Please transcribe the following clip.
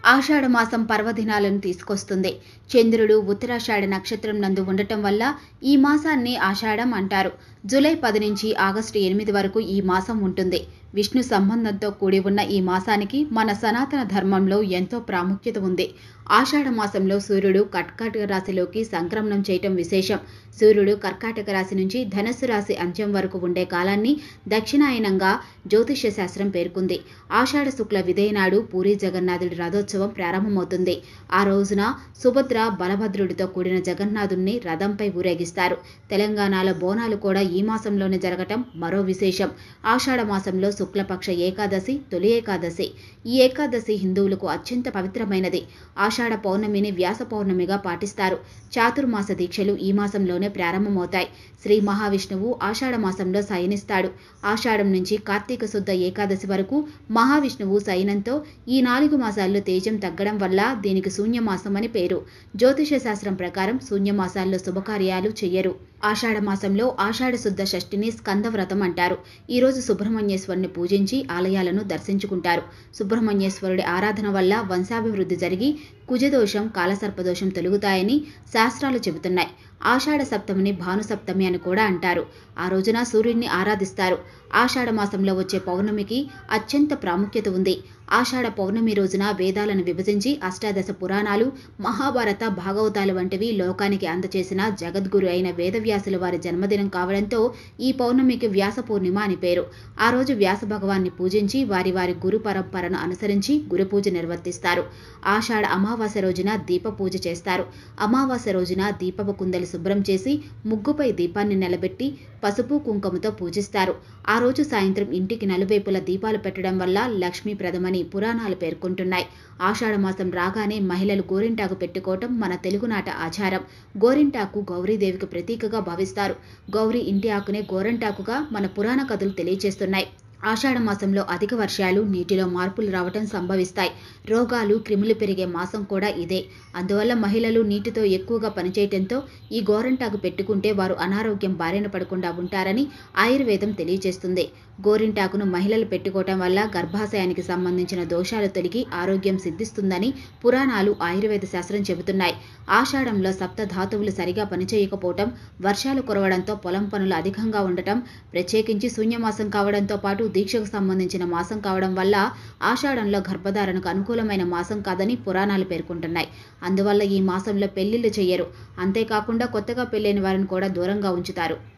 ఆషాఢ మాసం పర్వదినాలను తీసుకొస్తుంది చంద్రుడు ఉత్తరాషాఢ నక్షత్రం నందు ఉండటం వల్ల ఈ మాసాన్ని ఆషాఢం అంటారు జూలై పది నుంచి ఆగస్టు ఎనిమిది వరకు ఈ మాసం ఉంటుంది విష్ణు సంబంధంతో కూడి ఉన్న ఈ మాసానికి మన సనాతన ధర్మంలో ఎంతో ప్రాముఖ్యత ఉంది ఆషాఢ మాసంలో సూర్యుడు కర్కాటక రాశిలోకి సంక్రమణం చేయటం విశేషం సూర్యుడు కర్కాటక రాశి నుంచి ధనస్సు రాశి అంత్యం వరకు ఉండే కాలాన్ని దక్షిణాయనంగా జ్యోతిష్య శాస్త్రం పేర్కొంది ఆషాఢ శుక్ల విదయనాడు పూరి జగన్నాథుడి రథోత్సవం ప్రారంభమవుతుంది ఆ రోజున సుభద్ర బలభద్రుడితో కూడిన జగన్నాథుణ్ణి రథంపై ఊరేగిస్తారు తెలంగాణలో బోనాలు కూడా ఈ మాసంలోనే జరగటం మరో విశేషం ఆషాఢ మాసంలో శుక్లపక్ష ఏకాదశి తొలి ఏకాదశి ఈ ఏకాదశి హిందువులకు అత్యంత పవిత్రమైనది ఆషాఢ పౌర్ణమిని వ్యాస పౌర్ణమిగా పాటిస్తారు చాతుర్మాస దీక్షలు ఈ మాసంలోనే ప్రారంభమవుతాయి శ్రీ మహావిష్ణువు ఆషాఢ మాసంలో శయనిస్తాడు ఆషాఢం నుంచి కార్తీక శుద్ధ ఏకాదశి వరకు మహావిష్ణువు శయనంతో ఈ నాలుగు మాసాల్లో తేజం తగ్గడం వల్ల దీనికి శూన్యమాసం అని పేరు జ్యోతిష శాస్త్రం ప్రకారం శూన్యమాసాల్లో శుభకార్యాలు చెయ్యరు ఆషాఢ మాసంలో ఆషాఢ శుద్ధ షష్ఠిని స్కందవ్రతం అంటారు ఈరోజు సుబ్రహ్మణ్యేశ్వరుని పూజించి ఆలయాలను దర్శించుకుంటారు సుబ్రహ్మణ్యేశ్వరుడి ఆరాధన వల్ల వంశాభివృద్ధి జరిగి కుజదోషం కాలసర్పదోషం తొలుగుతాయని శాస్త్రాలు చెబుతున్నాయి ఆషాఢ సప్తమిని భానుసప్తమి అని కూడా అంటారు ఆ రోజున సూర్యుడిని ఆరాధిస్తారు ఆషాఢ మాసంలో వచ్చే పౌర్ణమికి అత్యంత ప్రాముఖ్యత ఉంది ఆషాఢ పౌర్ణమి రోజున వేదాలను విభజించి అష్టాదశ పురాణాలు మహాభారత భాగవతాలు వంటివి లోకానికి అందచేసిన జగద్గురు అయిన వేదవ్యాసుల వారి జన్మదినం కావడంతో ఈ పౌర్ణమికి వ్యాస పూర్ణిమ అని పేరు ఆ రోజు వ్యాస భగవాన్ని పూజించి వారి వారి గురు పరంపరను అనుసరించి గురు పూజ నిర్వర్తిస్తారు ఆషాఢ అమావాస్య రోజున దీప పూజ చేస్తారు అమావాస్య రోజున దీపపు కుందలు శుభ్రం చేసి ముగ్గుపై దీపాన్ని నిలబెట్టి పసుపు కుంకుమతో పూజిస్తారు ఆ రోజు సాయంత్రం ఇంటికి నలువైపుల దీపాలు పెట్టడం వల్ల లక్ష్మీప్రదమని పురాణాలు పేర్కొంటున్నాయి ఆషాఢ మాసం రాగానే మహిళలు గోరింటాకు పెట్టుకోవటం మన తెలుగునాట ఆచారం గోరింటాకు గౌరీదేవికి ప్రతీకగా భావిస్తారు గౌరీ ఇంటి ఆకునే గోరంటాకుగా మన పురాణ కథలు తెలియజేస్తున్నాయి ఆషాఢ మాసంలో అధిక వర్షాలు నీటిలో మార్పులు రావటం సంభవిస్తాయి రోగాలు క్రిములు పెరిగే మాసం కూడా ఇదే అందువల్ల మహిళలు నీటితో ఎక్కువగా పనిచేయటంతో ఈ గోరంటాకు పెట్టుకుంటే వారు అనారోగ్యం బారిన పడకుండా ఉంటారని ఆయుర్వేదం తెలియజేస్తుంది గోరింటాకును మహిళలు పెట్టుకోవటం వల్ల గర్భాశయానికి సంబంధించిన దోషాలు తొలగి ఆరోగ్యం సిద్ధిస్తుందని పురాణాలు ఆయుర్వేద శాస్త్రం చెబుతున్నాయి ఆషాఢంలో సప్త ధాతువులు సరిగా పనిచేయకపోవటం వర్షాలు కురవడంతో పొలం పనులు అధికంగా ఉండటం ప్రత్యేకించి శూన్యమాసం కావడంతో పాటు దీక్షకు సంబంధించిన మాసం కావడం వల్ల ఆషాఢంలో గర్భధారణకు అనుకూలమైన మాసం కాదని పురాణాలు పేర్కొంటున్నాయి అందువల్ల ఈ మాసంలో పెళ్లిళ్లు చెయ్యరు అంతేకాకుండా కొత్తగా పెళ్ళైన వారిని కూడా దూరంగా ఉంచుతారు